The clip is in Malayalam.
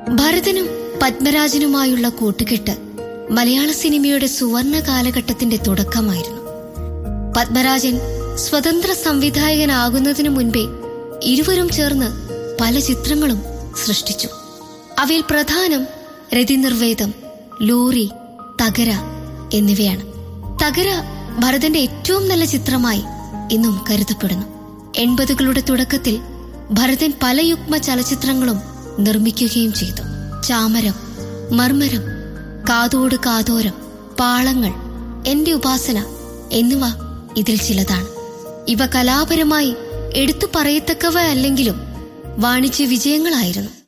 ഭരതനും പത്മരാജനുമായുള്ള കൂട്ടുകെട്ട് മലയാള സിനിമയുടെ സുവർണ കാലഘട്ടത്തിന്റെ തുടക്കമായിരുന്നു പത്മരാജൻ സ്വതന്ത്ര സംവിധായകനാകുന്നതിനു മുൻപേ ഇരുവരും ചേർന്ന് പല ചിത്രങ്ങളും സൃഷ്ടിച്ചു അവയിൽ പ്രധാനം രതിനിർവേദം ലോറി തകര എന്നിവയാണ് തകര ഭരതന്റെ ഏറ്റവും നല്ല ചിത്രമായി ഇന്നും കരുതപ്പെടുന്നു എൺപതുകളുടെ തുടക്കത്തിൽ ഭരതൻ പല യുഗ്മ ചലച്ചിത്രങ്ങളും നിർമ്മിക്കുകയും ചെയ്തു ചാമരം മർമരം കാതോട് കാതോരം പാളങ്ങൾ എന്റെ ഉപാസന എന്നിവ ഇതിൽ ചിലതാണ് ഇവ കലാപരമായി എടുത്തു പറയത്തക്കവ അല്ലെങ്കിലും വാണിജ്യ വിജയങ്ങളായിരുന്നു